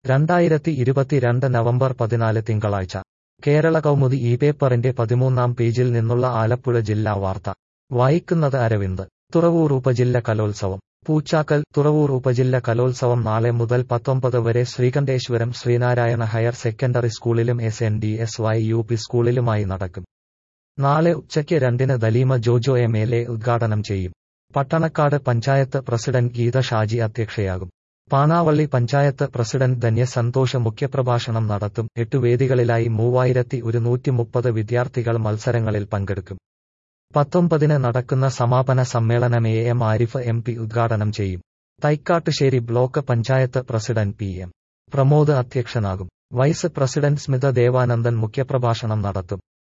രണ്ടായിരത്തി ഇരുപത്തിരണ്ട് നവംബർ പതിനാല് തിങ്കളാഴ്ച കേരള കൗമുദി ഈ പേപ്പറിന്റെ പതിമൂന്നാം പേജിൽ നിന്നുള്ള ആലപ്പുഴ ജില്ലാ വാർത്ത വായിക്കുന്നത് അരവിന്ദ് തുറവൂർ ഉപജില്ല കലോത്സവം പൂച്ചാക്കൽ തുറവൂർ ഉപജില്ല കലോത്സവം നാളെ മുതൽ പത്തൊമ്പത് വരെ ശ്രീകണ്ഠേശ്വരം ശ്രീനാരായണ ഹയർ സെക്കൻഡറി സ്കൂളിലും S N D S Y U P സ്കൂളിലുമായി നടക്കും നാളെ ഉച്ചയ്ക്ക് രണ്ടിന് Daleema Jojo M L A ഉദ്ഘാടനം ചെയ്യും പട്ടണക്കാട് പഞ്ചായത്ത് പ്രസിഡന്റ് ഗീത ഷാജി അധ്യക്ഷയാകും പാണാവള്ളി പഞ്ചായത്ത് പ്രസിഡന്റ് ധന്യ സന്തോഷ് മുഖ്യപ്രഭാഷണം നടത്തും എട്ടു വേദികളിലായി മൂവായിരത്തി ഒരുന്നൂറ്റി മുപ്പത് വിദ്യാർത്ഥികൾ മത്സരങ്ങളിൽ പങ്കെടുക്കും പത്തൊമ്പതിന് നടക്കുന്ന സമാപന സമ്മേളനം A M Arif M P ഉദ്ഘാടനം ചെയ്യും Thykattussery block panchayat president P M Pramod അധ്യക്ഷനാകും വൈസ് പ്രസിഡന്റ് സ്മിത ദേവാനന്ദൻ മുഖ്യപ്രഭാഷണം നടത്തും